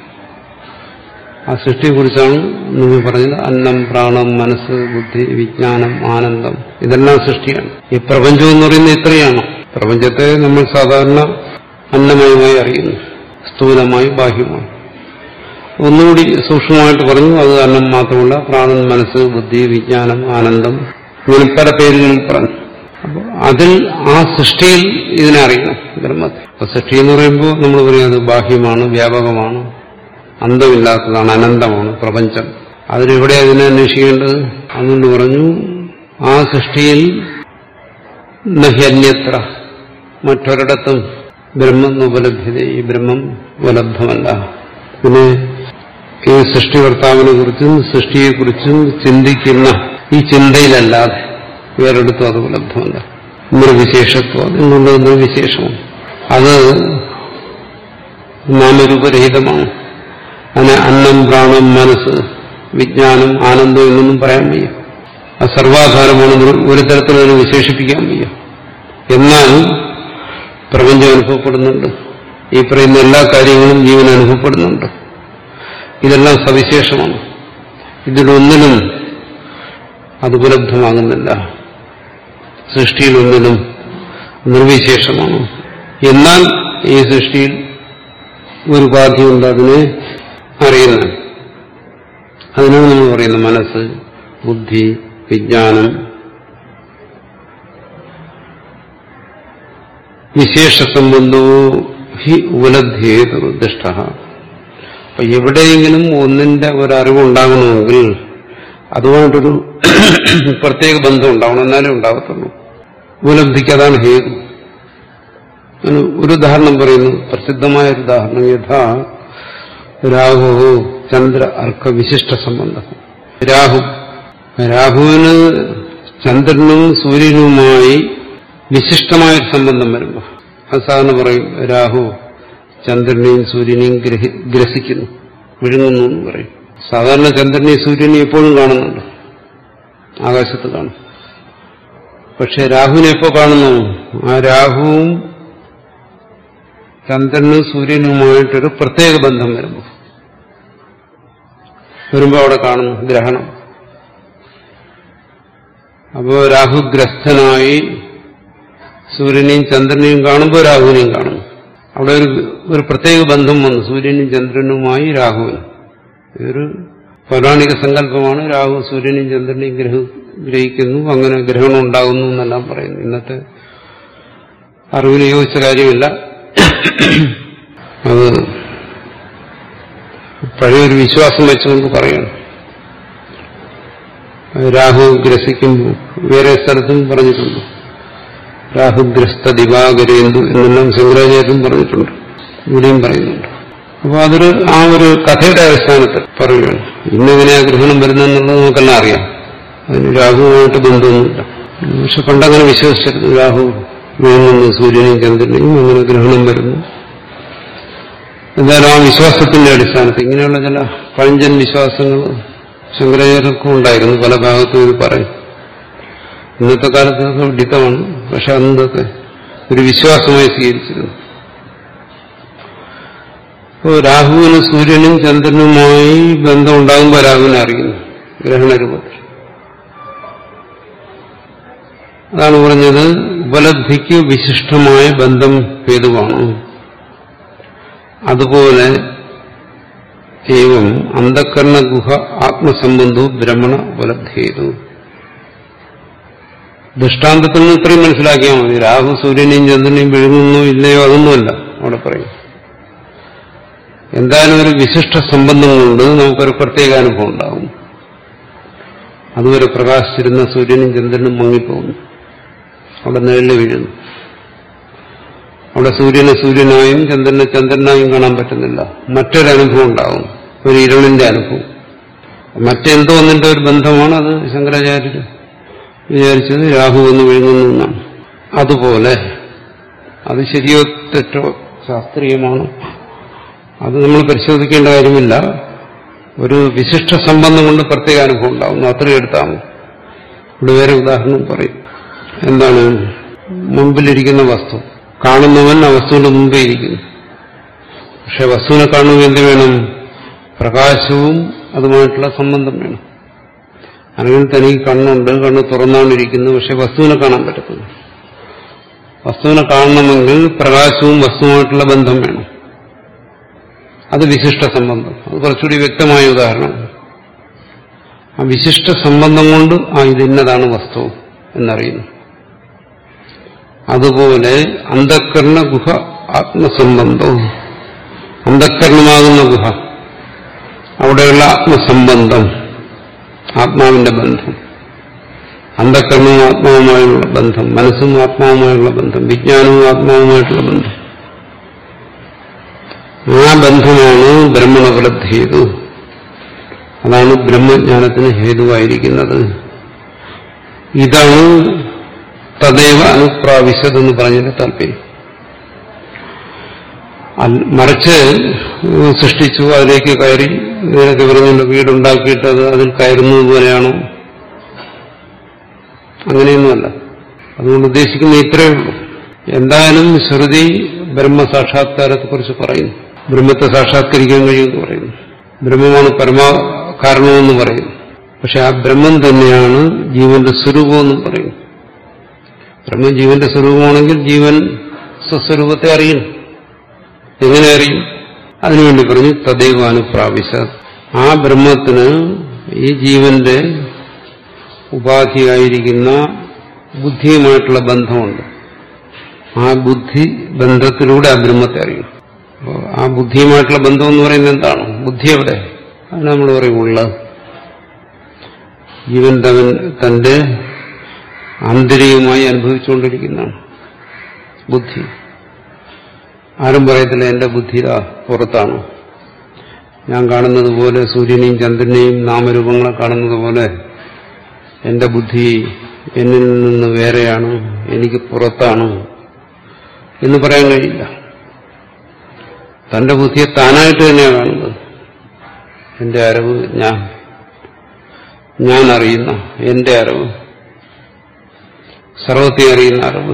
ആ സൃഷ്ടിയെക്കുറിച്ചാണ് നിങ്ങൾ പറഞ്ഞത് അന്നം പ്രാണം മനസ്സ് ബുദ്ധി വിജ്ഞാനം ആനന്ദം ഇതെല്ലാം സൃഷ്ടിയാണ് ഈ പ്രപഞ്ചം എന്ന് പറയുന്നത് ഇത്രയാണ് പ്രപഞ്ചത്തെ നമ്മൾ സാധാരണ അന്നമയമായി അറിയുന്നു സ്ഥൂലമായി ബാഹ്യമായി ഒന്നുകൂടി സൂക്ഷ്മമായിട്ട് പറഞ്ഞു അത് അന്നം മാത്രമല്ല പ്രാണൻ മനസ്സ് ബുദ്ധി വിജ്ഞാനം ആനന്ദം ഇങ്ങനെ പല പേരുകളിൽ പറഞ്ഞു അപ്പോൾ അതിൽ ആ സൃഷ്ടിയിൽ ഇതിനെ അറിയണം ബ്രഹ്മത്തെ അപ്പൊ സൃഷ്ടി എന്ന് പറയുമ്പോൾ നമ്മൾ പറയുന്നത് ബാഹ്യമാണ് വ്യാപകമാണ് അന്തമില്ലാത്തതാണ് അനന്തമാണ് പ്രപഞ്ചം അതിലെവിടെ അതിനെ അന്വേഷിക്കേണ്ടത് അതുകൊണ്ട് പറഞ്ഞു ആ സൃഷ്ടിയിൽ നഹ്യന്യത്ര മറ്റൊരിടത്തും ബ്രഹ്മം ഉപലഭ്യത ഈ ബ്രഹ്മം ഉപലബ്ധമല്ല പിന്നെ ഈ സൃഷ്ടികർത്താവിനെ കുറിച്ചും സൃഷ്ടിയെക്കുറിച്ചും ചിന്തിക്കുന്ന ഈ ചിന്തയിലല്ലാതെ വേറെടുത്തും അത് ഉപലബ്ധമല്ല നിർവിശേഷത്വം അതിനുള്ള നിർവിശേഷമാണ് അത് നാമരൂപരഹിതമാണ് അതിനെ അന്നം പ്രാണം മനസ്സ് വിജ്ഞാനം ആനന്ദം എന്നൊന്നും പറയാൻ വയ്യ അത് സർവാധാരമാണ് ഒരു തരത്തിലും അതിനെ വിശേഷിപ്പിക്കാൻ വയ്യ എന്നാൽ പ്രപഞ്ചം അനുഭവപ്പെടുന്നുണ്ട് ഈ പറയുന്ന എല്ലാ കാര്യങ്ങളും ജീവൻ അനുഭവപ്പെടുന്നുണ്ട് ഇതെല്ലാം സവിശേഷമാണ് ഇതിലൊന്നിനും അത് ഉപലബ്ധമാകുന്നില്ല സൃഷ്ടിയിലൊന്നിനും നിർവിശേഷമാണ് എന്നാൽ ഈ സൃഷ്ടിയിൽ ഒരു ഉപാധിയുണ്ട് അതിനെ അറിയുന്നത് അതിനാണ് നമ്മൾ പറയുന്നത് മനസ്സ് ബുദ്ധി വിജ്ഞാനം വിശേഷ സംബന്ധവും ഹി ഉപലബ്ധിയേതു ദുഷ്ട അപ്പൊ എവിടെയെങ്കിലും ഒന്നിന്റെ ഒരു അറിവുണ്ടാകണമെങ്കിൽ അതുകൊണ്ടൊരു പ്രത്യേക ബന്ധം ഉണ്ടാവണം എന്നാലേ ഉണ്ടാകത്തുള്ളൂ ഉപലബ്ധിക്ക് അതാണ് ഹേതു ഒരു ഉദാഹരണം പറയുന്നു പ്രസിദ്ധമായ ഒരു ഉദാഹരണം യഥാ രാഹു ചന്ദ്ര അർക്ക വിശിഷ്ട സംബന്ധം രാഹു രാഹുവിന് ചന്ദ്രനും സൂര്യനുമായി വിശിഷ്ടമായ ഒരു സംബന്ധം വരുമ്പോൾ അത് സാധാരണ പറയും രാഹു ചന്ദ്രനെയും സൂര്യനെയും ഗ്രസിക്കുന്നു വിഴുങ്ങുന്നു എന്ന് പറയും സാധാരണ ചന്ദ്രനെയും സൂര്യനെയും എപ്പോഴും കാണുന്നുണ്ട് ആകാശത്ത് കാണും പക്ഷെ രാഹുവിനെ എപ്പോ കാണുന്നു ആ രാഹുവും ചന്ദ്രനും സൂര്യനുമായിട്ടൊരു പ്രത്യേക ബന്ധം വരുമ്പോൾ വരുമ്പോൾ അവിടെ കാണുന്നു ഗ്രഹണം അപ്പോ രാഹുഗ്രസ്തനായി സൂര്യനെയും ചന്ദ്രനെയും കാണുമ്പോൾ രാഹുവിനെയും കാണുന്നു അവിടെ ഒരു ഒരു പ്രത്യേക ബന്ധം വന്നു സൂര്യനും ചന്ദ്രനുമായി രാഹുവിന് ഇതൊരു പൗരാണിക സങ്കല്പമാണ് രാഹു സൂര്യനെയും ചന്ദ്രനെയും ഗ്രഹ ഗ്രഹിക്കുന്നു അങ്ങനെ ഗ്രഹണം ഉണ്ടാകുന്നു എന്നെല്ലാം പറയുന്നു ഇന്നത്തെ അറിവിന് യോജിച്ച കാര്യമില്ല അത് പഴയൊരു വിശ്വാസം വെച്ചുകൊണ്ട് പറയണം രാഹു ഗ്രസിക്കുമ്പോൾ വേറെ സ്ഥലത്തും പറഞ്ഞിട്ടുണ്ട് രാഹുഗ്രസ്ത ദിവാകരേന്ദു എന്നെല്ലാം ശങ്കരാചാര്യരും പറഞ്ഞിട്ടുണ്ട് ഇവിടെയും പറയുന്നുണ്ട് അപ്പോൾ അതൊരു ആ ഒരു കഥയുടെ അടിസ്ഥാനത്തിൽ പറയുകയാണ് ഇന്നെങ്ങനെയാ ഗ്രഹണം വരുന്നതെന്നുള്ളത് നമുക്കെല്ലാം അറിയാം അതിന് രാഹുവുമായിട്ട് ബന്ധമൊന്നുമില്ല പക്ഷെ പണ്ടങ്ങനെ വിശ്വസിച്ചിരുന്നു രാഹു വീഴുന്നു സൂര്യനെയും ചന്ദ്രനെയും അങ്ങനെ ഗ്രഹണം വരുന്നു എന്തായാലും ആ വിശ്വാസത്തിന്റെ അടിസ്ഥാനത്തിൽ ഇങ്ങനെയുള്ള ചില പഴഞ്ചൻ വിശ്വാസങ്ങൾ ശങ്കരാചാര്യർക്കും ഉണ്ടായിരുന്നു പല ഭാഗത്തും ഇത് പറയും ഇന്നത്തെ കാലത്ത് അതൊക്കെ വിഡിത്തമാണ് പക്ഷെ അന്നത്തെ ഒരു വിശ്വാസമായി സ്വീകരിച്ചിരുന്നു ഇപ്പോൾ രാഹുവിന് സൂര്യനും ചന്ദ്രനുമായി ബന്ധം ഉണ്ടാകുമ്പോൾ രാഹുവിനെ അറിയുന്നു ഗ്രഹണരൂപത്തിൽ അതാണ് പറഞ്ഞത് ഉപലബ്ധിക്ക് വിശിഷ്ടമായ ബന്ധം ഹേതുവാണ് അതുപോലെ ഏവം അന്ധക്കരണ ഗുഹ ആത്മസംബന്ധവും ബ്രഹ്മണ ഉപലബ്ധേതു ദൃഷ്ടാന്തത്തിൽ നിന്ന് ഇത്രയും മനസ്സിലാക്കിയാൽ മതി രാഹു സൂര്യനെയും ചന്ദ്രനെയും വിഴുങ്ങുന്നോ ഇല്ലയോ അതൊന്നുമല്ല അവിടെ പറയും എന്തായാലും ഒരു വിശിഷ്ട സംബന്ധം കൊണ്ട് നമുക്കൊരു പ്രത്യേക അനുഭവം ഉണ്ടാകും അതുവരെ പ്രകാശിച്ചിരുന്ന സൂര്യനും ചന്ദ്രനും മങ്ങിപ്പോകുന്നു അവിടെ നിഴല് വീഴുന്നു അവിടെ സൂര്യനെ സൂര്യനായും ചന്ദ്രനെ ചന്ദ്രനായും കാണാൻ പറ്റുന്നില്ല മറ്റൊരനുഭവം ഉണ്ടാകും ഒരു ഇരുളിന്റെ അനുഭവം മറ്റെന്തോ ഒന്നിന്റെ ഒരു ബന്ധമാണ് അത് ശങ്കരാചാര്യർ വിചാരിച്ചത് രാഹു എന്ന് വിഴുങ്ങുന്നു എന്നാണ് അതുപോലെ അത് ശരിയോ തെറ്റോ ശാസ്ത്രീയമാണോ അത് നമ്മൾ പരിശോധിക്കേണ്ട കാര്യമില്ല ഒരു വിശിഷ്ട സംബന്ധം കൊണ്ട് പ്രത്യേക അനുഭവം ഉണ്ടാകുന്നു അത്രയും എടുത്താൽ മതി ഇവിടെ വേറെ ഉദാഹരണം പറയും എന്താണ് മുമ്പിലിരിക്കുന്ന വസ്തു കാണുന്നവൻ ആ വസ്തുവിന്റെ മുമ്പേ ഇരിക്കുന്നു പക്ഷെ വസ്തുവിനെ കാണുമ്പോൾ എന്ത് വേണം പ്രകാശവും അതുമായിട്ടുള്ള സംബന്ധം വേണം അല്ലെങ്കിൽ തനിക്ക് കണ്ണുണ്ട് കണ്ണ് തുറന്നാണ്ടിരിക്കുന്നു പക്ഷെ വസ്തുവിനെ കാണാൻ പറ്റത്തില്ല വസ്തുവിനെ കാണണമെങ്കിൽ പ്രകാശവും വസ്തുവുമായിട്ടുള്ള ബന്ധം വേണം അത് വിശിഷ്ട സംബന്ധം അത് കുറച്ചുകൂടി വ്യക്തമായ ഉദാഹരണം ആ വിശിഷ്ട സംബന്ധം കൊണ്ട് ആ ഇത് ഇന്നതാണ് വസ്തു എന്നറിയുന്നു അതുപോലെ അന്ധക്കരണ ഗുഹ ആത്മസംബന്ധവും അന്ധക്കരണമാകുന്ന ഗുഹ അവിടെയുള്ള ആത്മസംബന്ധം ആത്മാവിന്റെ ബന്ധം അന്ധക്കരണവും ആത്മാവുമായുള്ള ബന്ധം മനസ്സും ആത്മാവുമായുള്ള ബന്ധം വിജ്ഞാനവും ആത്മാവുമായിട്ടുള്ള ബന്ധം ആ ബന്ധമാണ് ബ്രഹ്മണോപലബ്ധേതു അതാണ് ബ്രഹ്മജ്ഞാനത്തിന് ഹേതുവായിരിക്കുന്നത് ഇതാണ് തദൈവ അനുപ്രാവശ്യതെന്ന് പറഞ്ഞതിന്റെ താല്പര്യം മറിച്ച് സൃഷ്ടിച്ചു അതിലേക്ക് കയറി നേരത്തെ പറഞ്ഞുള്ള വീടുണ്ടാക്കിയിട്ട് അത് അതിൽ കയറുന്നത് പോലെയാണോ അങ്ങനെയൊന്നുമല്ല അതുകൊണ്ട് ഉദ്ദേശിക്കുന്ന ഇത്രയേ ഉള്ളൂ എന്തായാലും ശ്രുതി ബ്രഹ്മസാക്ഷാത്കാരത്തെക്കുറിച്ച് പറയുന്നു ബ്രഹ്മത്തെ സാക്ഷാത്കരിക്കാൻ കഴിയുമെന്ന് പറയുന്നു ബ്രഹ്മമാണ് പരമാ കാരണമെന്ന് പറയുന്നു പക്ഷെ ആ ബ്രഹ്മം തന്നെയാണ് ജീവന്റെ സ്വരൂപമെന്നും പറയുന്നു ബ്രഹ്മം ജീവന്റെ സ്വരൂപമാണെങ്കിൽ ജീവൻ സ്വസ്വരൂപത്തെ അറിയണം എങ്ങനെ അറിയും അതിനുവേണ്ടി പറഞ്ഞു തദൈവാനുപ്രാവശ്യ ആ ബ്രഹ്മത്തിന് ഈ ജീവന്റെ ഉപാധിയായിരിക്കുന്ന ബുദ്ധിയുമായിട്ടുള്ള ബന്ധമുണ്ട് ആ ബുദ്ധി ബന്ധത്തിലൂടെ ആ ബ്രഹ്മത്തെ അറിയും അപ്പോൾ ആ ബുദ്ധിയുമായിട്ടുള്ള ബന്ധം എന്ന് പറയുന്നത് എന്താണ് ബുദ്ധി എവിടെ അത് നമ്മൾ പറയും ഉള്ള ജീവൻ തവൻ തന്റെ ആന്തരികമായി അനുഭവിച്ചുകൊണ്ടിരിക്കുന്നതാണ് ബുദ്ധി ആരും പറയത്തില്ല എന്റെ ബുദ്ധി പുറത്താണ് ഞാൻ കാണുന്നത് പോലെ സൂര്യനെയും ചന്ദ്രനെയും നാമരൂപങ്ങളെ കാണുന്നത് പോലെ എന്റെ ബുദ്ധി എന്നിൽ നിന്ന് വേറെയാണ് എനിക്ക് പുറത്താണ് എന്ന് പറയാൻ കഴിയില്ല തന്റെ ബുദ്ധിയെ താനായിട്ട് തന്നെയാണ് കാണുന്നത് എന്റെ അറിവ് ഞാൻ ഞാൻ അറിയുന്ന എന്റെ അറിവ് സർവത്തെ അറിയുന്ന അറിവ്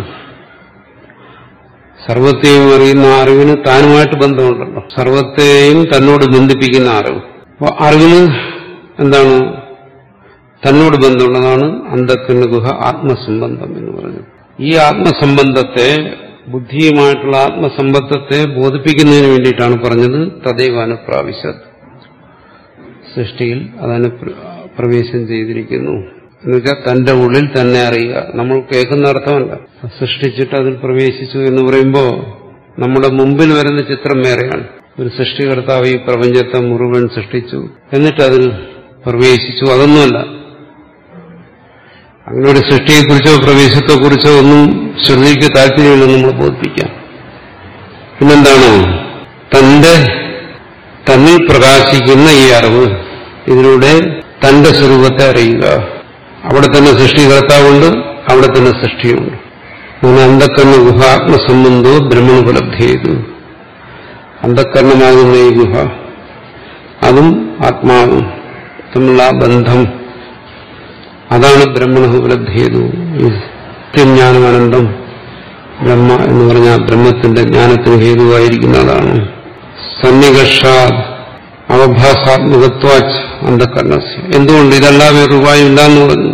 സർവത്തെയും അറിയുന്ന അറിവിന് താനുമായിട്ട് ബന്ധമുണ്ടല്ലോ സർവത്തെയും തന്നോട് ബന്ധിപ്പിക്കുന്ന അറിവ് അപ്പോൾ അറിവിന് എന്താണ് തന്നോട് ബന്ധമുള്ളതാണ് അന്ധക്കണ്ണ ഗുഹ ആത്മസംബന്ധം എന്ന് പറഞ്ഞത് ഈ ആത്മസംബന്ധത്തെ ബുദ്ധിയുമായിട്ടുള്ള ആത്മസംബന്ധത്തെ ബോധിപ്പിക്കുന്നതിന് വേണ്ടിയിട്ടാണ് പറഞ്ഞത് തദൈവാനുപ്രാവശ്യ സൃഷ്ടിയിൽ അതന് പ്രവേശം ചെയ്തിരിക്കുന്നു എന്നുവെച്ചാൽ തന്റെ ഉള്ളിൽ തന്നെ അറിയുക നമ്മൾ കേൾക്കുന്ന അർത്ഥമല്ല സൃഷ്ടിച്ചിട്ട് അതിൽ പ്രവേശിച്ചു എന്ന് പറയുമ്പോൾ നമ്മുടെ മുമ്പിൽ വരുന്ന ചിത്രം വേറെയാണ് ഒരു സൃഷ്ടികർത്താവ് ഈ പ്രപഞ്ചത്തെ മുഴുവൻ സൃഷ്ടിച്ചു എന്നിട്ട് അതിൽ പ്രവേശിച്ചു അതൊന്നുമല്ല അങ്ങനെ ഒരു സൃഷ്ടിയെക്കുറിച്ചോ പ്രവേശത്തെക്കുറിച്ചോ ഒന്നും ശ്രുതിക്ക് താല്പര്യമില്ലെന്ന് നമ്മൾ ബോധിപ്പിക്കാം പിന്നെന്താണ് തന്റെ തന്നിൽ പ്രകാശിക്കുന്ന ഈ അറിവ് ഇതിലൂടെ തന്റെ സ്വരൂപത്തെ അറിയുക അവിടെ തന്നെ സൃഷ്ടികർത്താവുണ്ട് അവിടെ തന്നെ സൃഷ്ടിയുണ്ട് അങ്ങനെ അന്ധക്കരണ ഗുഹാത്മസംബന്ധോ ബ്രഹ്മണുപലബ്ധി ചെയ്തു അന്ധക്കരണമാകുന്ന ഈ ഗുഹ അതും ആത്മാവും തമ്മിലുള്ള ആ ബന്ധം അതാണ് ബ്രഹ്മണ ഉപലബ്ധി ചെയ്തു സത്യജ്ഞാനമാനന്ദം ബ്രഹ്മ എന്ന് പറഞ്ഞാൽ ബ്രഹ്മത്തിന്റെ ജ്ഞാനത്തിന് ഹേതുവായിരിക്കുന്നതാണ് സ സന്നികർഷാദ് അവഭാസാത്മകത്വാച്ച് അന്ധകരണസ്യ എന്തുകൊണ്ട് ഇതെല്ലാം വേറെ ഉപായം ഇല്ലാന്ന് പറഞ്ഞു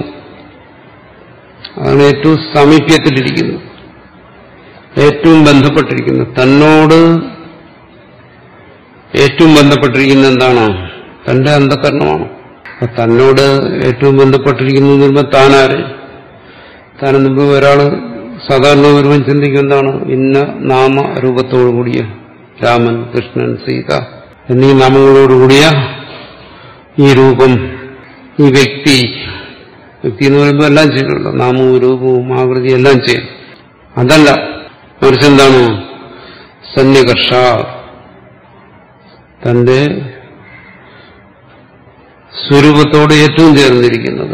അതാണ് ഏറ്റവും സാമീപ്യത്തിലിരിക്കുന്നത് ഏറ്റവും ബന്ധപ്പെട്ടിരിക്കുന്നത് തന്നോട് ഏറ്റവും ബന്ധപ്പെട്ടിരിക്കുന്ന എന്താണ് തന്റെ അന്ധകരണമാണ് അപ്പൊ തന്നോട് ഏറ്റവും ബന്ധപ്പെട്ടിരിക്കുന്നു എന്ന് പറയുമ്പോൾ താനാര് താൻ മുമ്പ് ഒരാള് സാധാരണ ഒരുവൻ ചിന്തിക്കും എന്താണ് ഇന്ന നാമ രൂപത്തോടു കൂടിയ രാമൻ കൃഷ്ണൻ സീത എന്നീ നാമങ്ങളോടുകൂടിയ ഈ രൂപം ഈ വ്യക്തി വ്യക്തി എന്ന് പറയുമ്പോൾ എല്ലാം ചെയ്യുന്നുണ്ട് നാമവും രൂപവും ആകൃതി എല്ലാം ചെയ്യും അതല്ല മറിച്ച് എന്താണ് സന്നികർഷ തന്റെ സ്വരൂപത്തോട് ഏറ്റവും ചേർന്നിരിക്കുന്നത്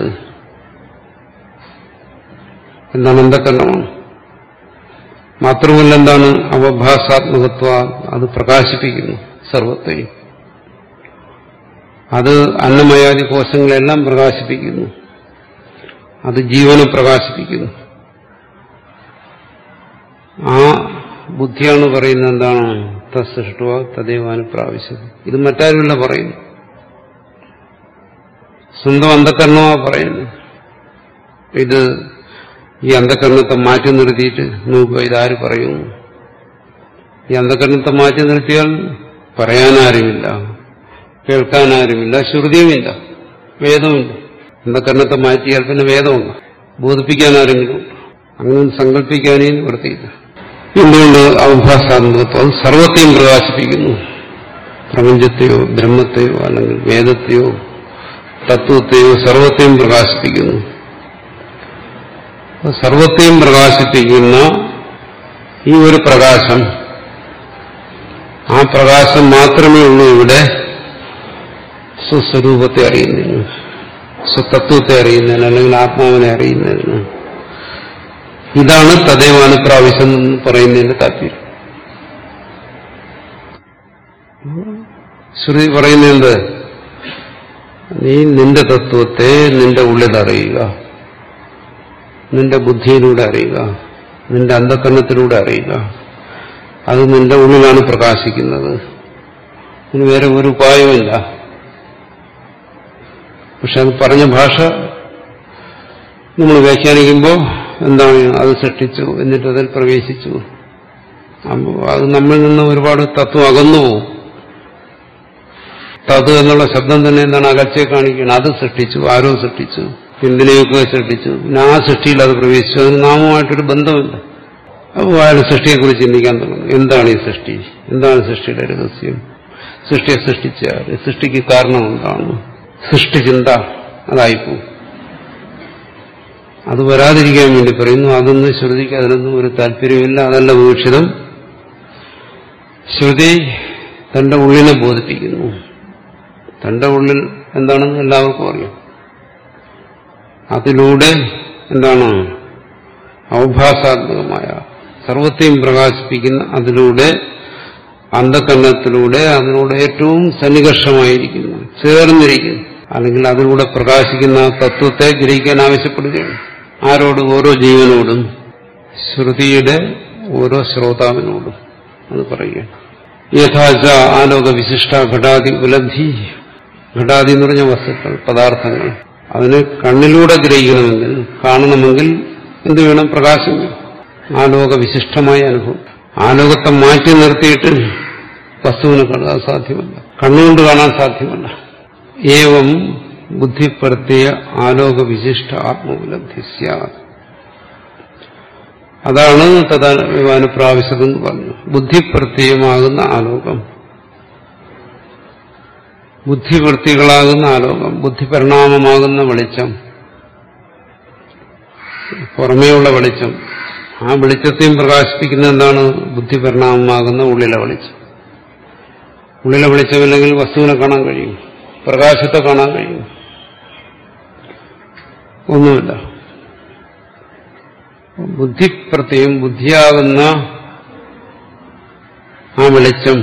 എന്താണ് അന്ധകരണമാണ് മാത്രമല്ല എന്താണ് അവഭാസാത്മകത്വ അത് പ്രകാശിപ്പിക്കുന്നു സർവത്തെയും അത് അന്നമയാദി കോശങ്ങളെല്ലാം പ്രകാശിപ്പിക്കുന്നു അത് ജീവനെ പ്രകാശിപ്പിക്കുന്നു ആ ബുദ്ധിയാണ് പറയുന്നത് എന്താണ് തസ്സൃഷ്ട തദൈവാന് പ്രാവശ്യം ഇത് മറ്റാരുമില്ല പറയുന്നു സ്വന്തം അന്ധകരണമാ പറയുന്നു ഇത് ഈ അന്ധകരണത്തെ മാറ്റി നിർത്തിയിട്ട് നോക്കുക ഇതാര് പറയുന്നു ഈ അന്ധകരണത്തെ മാറ്റി നിർത്തിയാൽ പറയാനാരുമില്ല കേൾക്കാനാരുമില്ല ശ്രുതിയുമില്ല വേദമില്ല അന്ധകരണത്തെ മാറ്റിയാൽ പിന്നെ വേദമുണ്ട് ബോധിപ്പിക്കാൻ ആരെങ്കിലും അങ്ങനെ സങ്കല്പിക്കാനേ നിവൃത്തിയില്ല എന്തുകൊണ്ട് അവഭാസാത്മകത്വം അത് സർവത്തെയും പ്രകാശിപ്പിക്കുന്നു പ്രപഞ്ചത്തെയോ ബ്രഹ്മത്തെയോ അല്ലെങ്കിൽ വേദത്തെയോ തത്വത്തെയോ സർവത്തെയും പ്രകാശിപ്പിക്കുന്നു സർവത്തെയും പ്രകാശിപ്പിക്കുന്ന ഈ ഒരു പ്രകാശം ആ പ്രകാശം മാത്രമേ ഉള്ളൂ ഇവിടെ സ്വസ്വരൂപത്തെ അറിയുന്നതിന് സ്വതത്വത്തെ അറിയുന്നതിന് അല്ലെങ്കിൽ ആത്മാവിനെ അറിയുന്നതിന് ഇതാണ് തദൈവാന പ്രാവശ്യം എന്ന് പറയുന്നതിന്റെ താല്പര്യം ശ്രുതി പറയുന്നത് നീ നിന്റെ തത്വത്തെ നിന്റെ ഉള്ളിൽ അറിയുക നിന്റെ ബുദ്ധിയിലൂടെ അറിയുക നിന്റെ അന്ധകരണത്തിലൂടെ അറിയുക അത് നിന്റെ ഉള്ളിലാണ് പ്രകാശിക്കുന്നത് അതിന് വേറെ ഒരു ഉപായമില്ല പക്ഷെ അത് പറഞ്ഞ ഭാഷ നമ്മൾ വ്യാഖ്യാനിക്കുമ്പോൾ എന്താണ് അത് സൃഷ്ടിച്ചു എന്നിട്ട് അതിൽ പ്രവേശിച്ചു അപ്പോൾ അത് നമ്മിൽ നിന്ന് ഒരുപാട് തത്വം അകന്നു പോകും തത് എന്നുള്ള ശബ്ദം തന്നെ എന്താണ് അകൽച്ചയെ കാണിക്കണം അത് സൃഷ്ടിച്ചു ആരോ സൃഷ്ടിച്ചു എന്തിനെയൊക്കെ സൃഷ്ടിച്ചു പിന്നെ ആ സൃഷ്ടിയിൽ അത് പ്രവേശിച്ചു അതിന് നാമമായിട്ടൊരു ബന്ധമില്ല അപ്പോൾ അയാൾ സൃഷ്ടിയെക്കുറിച്ച് ചിന്തിക്കാൻ തുടങ്ങും എന്താണ് ഈ സൃഷ്ടി എന്താണ് സൃഷ്ടിയുടെ രഹസ്യം സൃഷ്ടിയെ സൃഷ്ടിച്ച ആര്? സൃഷ്ടിക്ക് കാരണം എന്താണ് സൃഷ്ടിചിന്ത അതായിപ്പോവും അത് വരാതിരിക്കാൻ വേണ്ടി പറയുന്നു അതൊന്നും ശ്രുതിക്ക് അതിനൊന്നും ഒരു താല്പര്യമില്ല അതല്ല വീക്ഷിതം ശ്രുതി തന്റെ ഉള്ളിനെ ബോധിപ്പിക്കുന്നു തന്റെ ഉള്ളിൽ എന്താണെന്ന് എല്ലാവർക്കും അറിയാം അതിലൂടെ എന്താണ് ഔഭാസാത്മകമായ സർവത്തെയും പ്രകാശിപ്പിക്കുന്ന അതിലൂടെ അന്ധകരണത്തിലൂടെ അതിലൂടെ ഏറ്റവും സന്നികർഷമായിരിക്കുന്നു ചേർന്നിരിക്കുന്നു അല്ലെങ്കിൽ അതിലൂടെ പ്രകാശിക്കുന്ന ആ തത്വത്തെ ഗ്രഹിക്കാൻ ആവശ്യപ്പെടുകയാണ് ആരോട് ഓരോ ജീവനോടും ശ്രുതിയുടെ ഓരോ ശ്രോതാവിനോടും അത് പറയുകയാണ് യഥാച ആലോക വിശിഷ്ട ഘടാതി ഉപലബ്ധി ഘടാതി എന്ന് പറഞ്ഞ വസ്തുക്കൾ പദാർത്ഥങ്ങൾ അതിനെ കണ്ണിലൂടെ ഗ്രഹിക്കണമെങ്കിൽ കാണണമെങ്കിൽ എന്ത് വേണം പ്രകാശം വേണം ആലോക വിശിഷ്ടമായ അനുഭവം ആലോകത്തെ മാറ്റി നിർത്തിയിട്ട് വസ്തുവിനെ കാണാൻ സാധ്യമല്ല കണ്ണുകൊണ്ട് കാണാൻ സാധ്യമല്ല ഏവം ബുദ്ധിപ്പെടുത്തിയ ആലോക വിശിഷ്ട ആത്മോപലബ്ധി സ്യാത് അതാണ് തഥാനുപ്രാവശ്യതെന്ന് പറഞ്ഞു ബുദ്ധിപ്രത്യയമാകുന്ന ആലോകം ബുദ്ധിവൃത്തികളാകുന്ന ആലോകം ബുദ്ധിപരിണാമമാകുന്ന വെളിച്ചം പുറമേയുള്ള വെളിച്ചം ആ വെളിച്ചത്തെയും പ്രകാശിപ്പിക്കുന്ന എന്താണ് ബുദ്ധിപരിണാമമാകുന്ന ഉള്ളിലെ വെളിച്ചം ഉള്ളിലെ വെളിച്ചമില്ലെങ്കിൽ വസ്തുവിനെ കാണാൻ കഴിയും പ്രകാശത്തെ കാണാൻ കഴിയും ഒന്നുമില്ല ബുദ്ധിപ്രത്യം ബുദ്ധിയാകുന്ന ആ വെളിച്ചം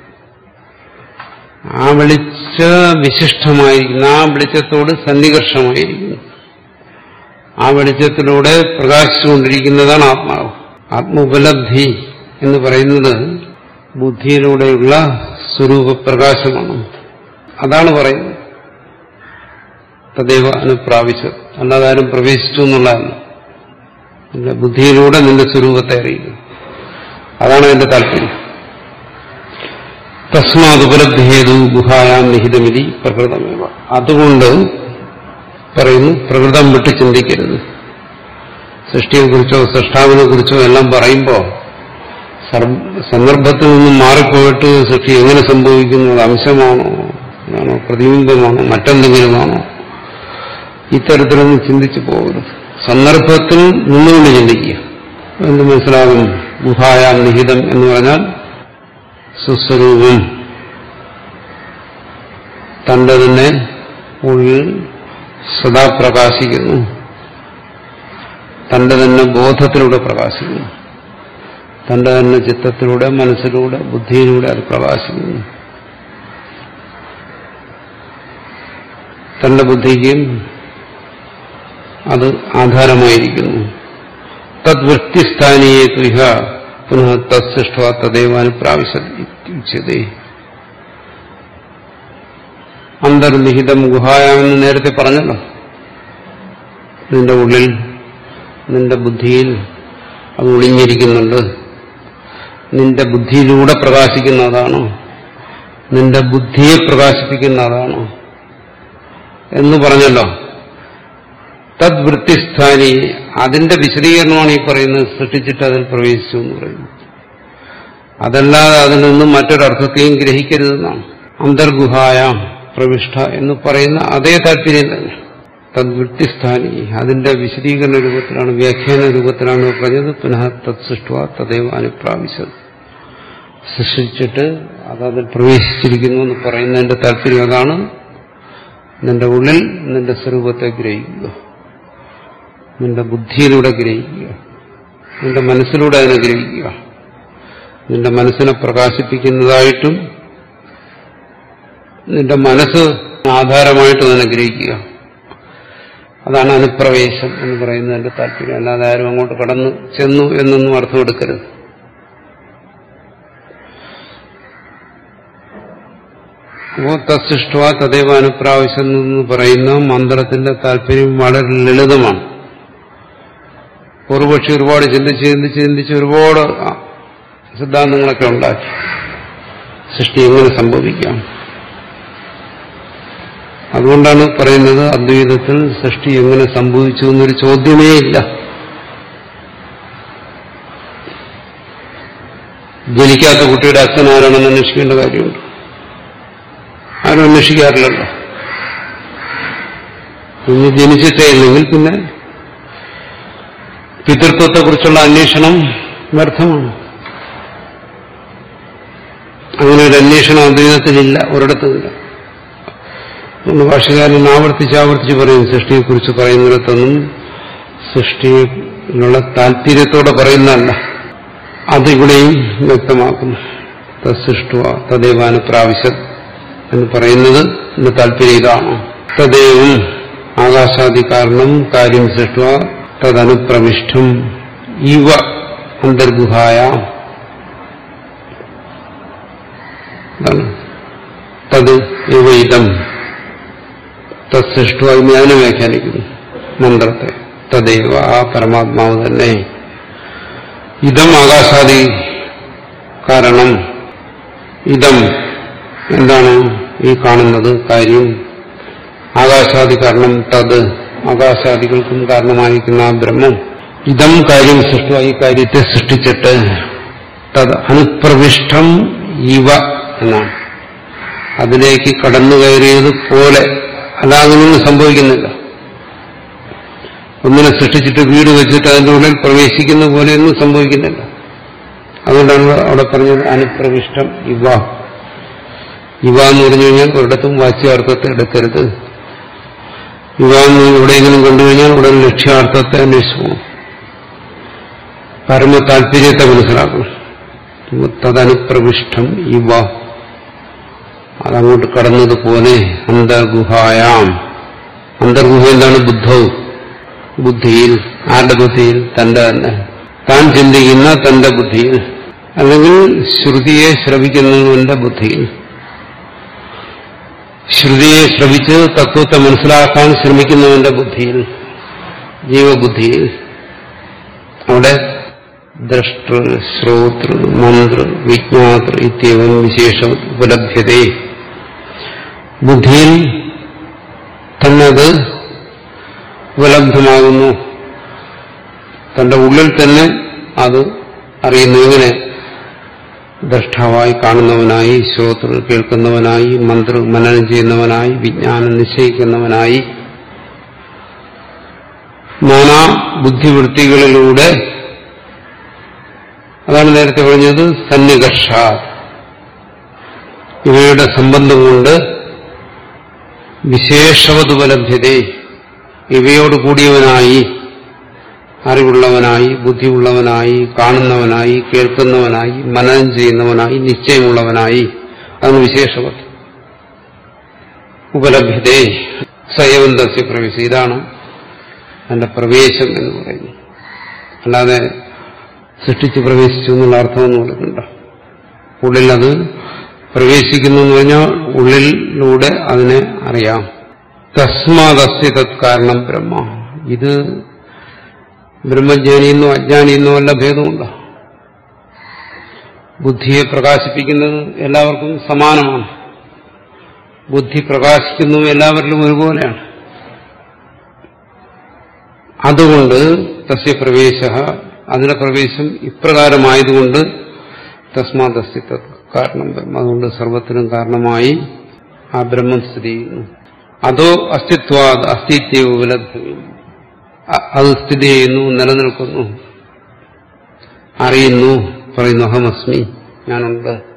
ആ വെളിച്ച വിശിഷ്ടമായിരിക്കുന്നു ആ വെളിച്ചത്തോട് സന്നികർഷമായിരിക്കുന്നു ആ വെളിച്ചത്തിലൂടെ പ്രകാശിച്ചുകൊണ്ടിരിക്കുന്നതാണ് ആത്മാവ് ആത്മോപലബ്ധി എന്ന് പറയുന്നത് ബുദ്ധിയിലൂടെയുള്ള സ്വരൂപപ്രകാശമാണ് അതാണ് പറയുന്നത് തദൈവ അനുപ്രാപിച്ചത് അല്ലാതെ ആരും പ്രവേശിച്ചു എന്നുള്ളതല്ല നിന്റെ ബുദ്ധിയിലൂടെ നിന്റെ സ്വരൂപത്തെ അറിയുക അതാണ് എന്റെ താല്പര്യം തസ്മാത് ഉപലബ്ധേതു ഗുഹായാം നിഹിതമിതി പ്രകൃതമേവ അതുകൊണ്ട് പറയുന്നു പ്രകൃതം വിട്ട് ചിന്തിക്കരുത് സൃഷ്ടിയെക്കുറിച്ചോ സൃഷ്ടാവിനെ കുറിച്ചോ എല്ലാം പറയുമ്പോൾ സന്ദർഭത്തിൽ നിന്നും മാറിപ്പോയിട്ട് സൃഷ്ടി എങ്ങനെ സംഭവിക്കുന്നു അത് അംശമാണോ ആണോ പ്രതിബിംബമാണോ മറ്റെന്തെങ്കിലുമാണോ ഇത്തരത്തിലൊന്നും ചിന്തിച്ചു പോകരുത് സന്ദർഭത്തിൽ നിന്നുകൊണ്ട് ചിന്തിക്കുക എന്ത് മനസ്സിലാകും ഗുഹായാം നിഹിതം എന്ന് പറഞ്ഞാൽ സുസ്വരൂപം തന്റെ തന്നെ ഉള്ളിൽ സദാ പ്രകാശിക്കുന്നു തന്റെ തന്നെ ബോധത്തിലൂടെ പ്രകാശിക്കുന്നു തന്റെ തന്നെ ചിത്തത്തിലൂടെ മനസ്സിലൂടെ ബുദ്ധിയിലൂടെ അത് പ്രകാശിക്കുന്നു തന്റെ ബുദ്ധിക്കും അത് ആധാരമായിരിക്കുന്നു തദ് വൃത്തിസ്ഥാനീയ തുഹ പുനഃ തത്സൃഷ്ട തദൈവാനുപ്രാവശ്യതേ അന്തർനിഹിതം ഗുഹായാമെന്ന് നേരത്തെ പറഞ്ഞല്ലോ നിന്റെ ഉള്ളിൽ നിന്റെ ബുദ്ധിയിൽ അത് ഒളിഞ്ഞിരിക്കുന്നുണ്ട് നിന്റെ ബുദ്ധിയിലൂടെ പ്രകാശിക്കുന്ന അതാണോ നിന്റെ ബുദ്ധിയെ പ്രകാശിപ്പിക്കുന്ന അതാണോ എന്ന് പറഞ്ഞല്ലോ തദ് വൃത്തിസ്ഥാനി അതിന്റെ വിശദീകരണമാണ് ഈ പറയുന്നത് സൃഷ്ടിച്ചിട്ട് അതിൽ പ്രവേശിച്ചു എന്ന് പറയുന്നു അതല്ലാതെ അതിൽ നിന്നും മറ്റൊരർത്ഥത്തെയും ഗ്രഹിക്കരുതെന്നാണ് അന്തർഗുഹായ പ്രവിഷ്ട എന്ന് പറയുന്ന അതേ താല്പര്യം തന്നെ തദ്വൃത്തിസ്ഥാനി അതിന്റെ വിശദീകരണ രൂപത്തിലാണ് വ്യാഖ്യാന രൂപത്തിലാണ് പറഞ്ഞത് പുനഃ തത് സൃഷ്ട തദൈവ അനുപ്രാപിച്ചത് സൃഷ്ടിച്ചിട്ട് അതതിൽ പ്രവേശിച്ചിരിക്കുന്നു എന്ന് പറയുന്നതിന്റെ താല്പര്യം അതാണ് നിന്റെ ഉള്ളിൽ നിന്റെ സ്വരൂപത്തെ ഗ്രഹിക്കുക നിന്റെ ബുദ്ധിയിലൂടെ ഗ്രഹിക്കുക നിന്റെ മനസ്സിലൂടെ അതിനെ ഗ്രഹിക്കുക നിന്റെ മനസ്സിനെ പ്രകാശിപ്പിക്കുന്നതായിട്ടും നിന്റെ മനസ്സ് ആധാരമായിട്ട് തന്നെ ഗ്രഹിക്കുക അതാണ് അനുപ്രവേശം എന്ന് പറയുന്നതിന്റെ താല്പര്യം അല്ലാതെ ആരും അങ്ങോട്ട് കടന്നു ചെന്നു എന്നൊന്നും അർത്ഥം എടുക്കരുത് അപ്പോൾ തത്സൃഷ്ട തദൈവ അനുപ്രാവശ്യം എന്ന് പറയുന്ന മന്ത്രത്തിന്റെ താല്പര്യം വളരെ ലളിതമാണ് പൂർവപക്ഷി ഒരുപാട് ചിന്തിച്ച് ചിന്തിച്ച് ചിന്തിച്ച് ഒരുപാട് സിദ്ധാന്തങ്ങളൊക്കെ ഉണ്ടാക്കി സൃഷ്ടി എങ്ങനെ സംഭവിക്കാം അതുകൊണ്ടാണ് പറയുന്നത് അദ്വൈതത്തിൽ സൃഷ്ടി എങ്ങനെ സംഭവിച്ചു എന്നൊരു ചോദ്യമേ ഇല്ല ജനിക്കാത്ത കുട്ടിയുടെ അച്ഛൻ ആരാണെന്ന് അന്വേഷിക്കേണ്ട കാര്യമുണ്ട് ആരും അന്വേഷിക്കാറില്ലല്ലോ കുഞ്ഞ് ജനിച്ചിട്ടേ ഇല്ലെങ്കിൽ പിന്നെ പിതൃത്വത്തെക്കുറിച്ചുള്ള അന്വേഷണം വ്യർത്ഥമാണ് അങ്ങനെ ഒരു അന്വേഷണം അദ്വൈതത്തിലില്ല ഒരിടത്തുമില്ല ഒന്ന് ഭാഷകാരൻ ആവർത്തിച്ച് ആവർത്തിച്ച് പറയും സൃഷ്ടിയെക്കുറിച്ച് പറയുന്നിടത്തൊന്നും സൃഷ്ടിയിലുള്ള താല്പര്യത്തോടെ പറയുന്നതല്ല അതിവിടെയും വ്യക്തമാക്കുന്നു തത്സൃഷ്ട തദൈവാന പ്രാവശ്യം എന്ന് പറയുന്നത് എന്റെ താല്പര്യം ഇതാണ് തദൈവം ആകാശാദി കാരണം കാര്യം സൃഷ്ട തദനുപ്രവിഷ്ടം ഇവ അന്തർഗുഹായ തത് ഇവ ഇതം തത്സൃഷ്ട അതിനെ വ്യാഖ്യാനിക്കുന്നു മന്ത്രത്തെ തദൈവ ആ പരമാത്മാവ് തന്നെ ഇതം ആകാശാദി കാരണം ഇതം എന്താണ് ഈ കാണുന്നത് കാര്യം ആകാശാദി കാരണം തത് ആകാശാദികൾക്കും കാരണമായിരിക്കുന്ന ആ ബ്രഹ്മം ഇതം കാര്യം സൃഷ്ട ഈ കാര്യത്തെ സൃഷ്ടിച്ചിട്ട് തത് അനുപ്രവിഷ്ടം ഇവ എന്നാണ് അതിലേക്ക് കടന്നു കയറിയത് പോലെ അല്ലാതൊന്നും സംഭവിക്കുന്നില്ല ഒന്നിനെ സൃഷ്ടിച്ചിട്ട് വീട് വെച്ചിട്ട് അതിൻ്റെ ഉള്ളിൽ പ്രവേശിക്കുന്ന പോലെയൊന്നും സംഭവിക്കുന്നില്ല അതുകൊണ്ടാണ് അവിടെ പറഞ്ഞത് അനുപ്രവിഷ്ടം ഇവ ഇവ എന്ന് പറഞ്ഞു കഴിഞ്ഞാൽ ഒരിടത്തും വാച്യാർത്ഥത്തെ എടുക്കരുത് ഇവ എന്ന് എവിടെയെങ്കിലും കണ്ടുകഴിഞ്ഞാൽ ഉടൻ ലക്ഷ്യാർത്ഥത്തെ അന്വേഷിച്ചു പോകും പരമ താല്പര്യത്തെ മനസ്സിലാക്കണം തദനുപ്രവിഷ്ടം ഇവ അതങ്ങോട്ട് കടന്നതുപോലെ അന്തർഗുഹായാം അന്തർഗുഹ എന്താണ് ബുദ്ധവും ബുദ്ധിയിൽ ആരുടെ ബുദ്ധിയിൽ തന്റെ തന്നെ താൻ ചിന്തിക്കുന്ന തന്റെ ബുദ്ധിയിൽ അല്ലെങ്കിൽ ശ്രുതിയെ ശ്രവിക്കുന്നവന്റെ ബുദ്ധിയിൽ ശ്രുതിയെ ശ്രവിച്ച് തത്വത്തെ മനസ്സിലാക്കാൻ ശ്രമിക്കുന്നവന്റെ ബുദ്ധിയിൽ ജീവബുദ്ധിയിൽ അവിടെ ദ്രഷ്ടൃ ശ്രോതൃ മന്ത്ര് വിജ്ഞാതൃ ഇത്യവം വിശേഷ ഉപലഭ്യത ബുദ്ധിയിൽ തന്നെ അത് ഉപലബ്ധമാകുന്നു തന്റെ ഉള്ളിൽ തന്നെ അത് അറിയുന്നു ഇങ്ങനെ ദ്രഷ്ടാവായി കാണുന്നവനായി ശ്രോതൃ കേൾക്കുന്നവനായി മന്ത്ര് മനനം ചെയ്യുന്നവനായി വിജ്ഞാനം നിശ്ചയിക്കുന്നവനായി നാനാ ബുദ്ധിവൃത്തികളിലൂടെ അതാണ് നേരത്തെ പറഞ്ഞത് സന്നികർഷ ഇവയുടെ സംബന്ധം കൊണ്ട് വിശേഷവതുപലഭ്യത ഇവയോട് കൂടിയവനായി അറിവുള്ളവനായി ബുദ്ധിയുള്ളവനായി കാണുന്നവനായി കേൾക്കുന്നവനായി മനനം ചെയ്യുന്നവനായി നിശ്ചയമുള്ളവനായി അതാണ് വിശേഷവത് ഉപലഭ്യതേ സയവന്തസ്യ പ്രവേശം ഇതാണ് അതിന്റെ പ്രവേശം എന്ന് പറയുന്നു അല്ലാതെ സൃഷ്ടിച്ച് പ്രവേശിച്ചു എന്നുള്ള അർത്ഥമൊന്നും കൊടുക്കണ്ട ഉള്ളിൽ അത് പ്രവേശിക്കുന്നു എന്ന് പറഞ്ഞാൽ ഉള്ളിലൂടെ അതിനെ അറിയാം തസ്മാദസ്യ തത്കാരണം ബ്രഹ്മ ഇത് ബ്രഹ്മജ്ഞാനിയെന്നോ അജ്ഞാനിയെന്നോ വല്ല ഭേദമുണ്ടോ ബുദ്ധിയെ പ്രകാശിപ്പിക്കുന്നത് എല്ലാവർക്കും സമാനമാണ് ബുദ്ധി പ്രകാശിക്കുന്നു എല്ലാവരിലും ഒരുപോലെയാണ് അതുകൊണ്ട് തസ്യ പ്രവേശ അതിന്റെ പ്രവേശം ഇപ്രകാരമായതുകൊണ്ട് തസ്മാത് അസ്തിത്വ കാരണം ബ്രഹ്മം അതുകൊണ്ട് സർവത്തിനും കാരണമായി ആ ബ്രഹ്മം സ്ഥിതി ചെയ്യുന്നു അതോ അസ്തിത്വ അസ്തിത്വ ഉപലബ്ധവും അത് സ്ഥിതി ചെയ്യുന്നു നിലനിൽക്കുന്നു അറിയുന്നു പറയുന്നു അഹമസ്മി ഞാനുണ്ട്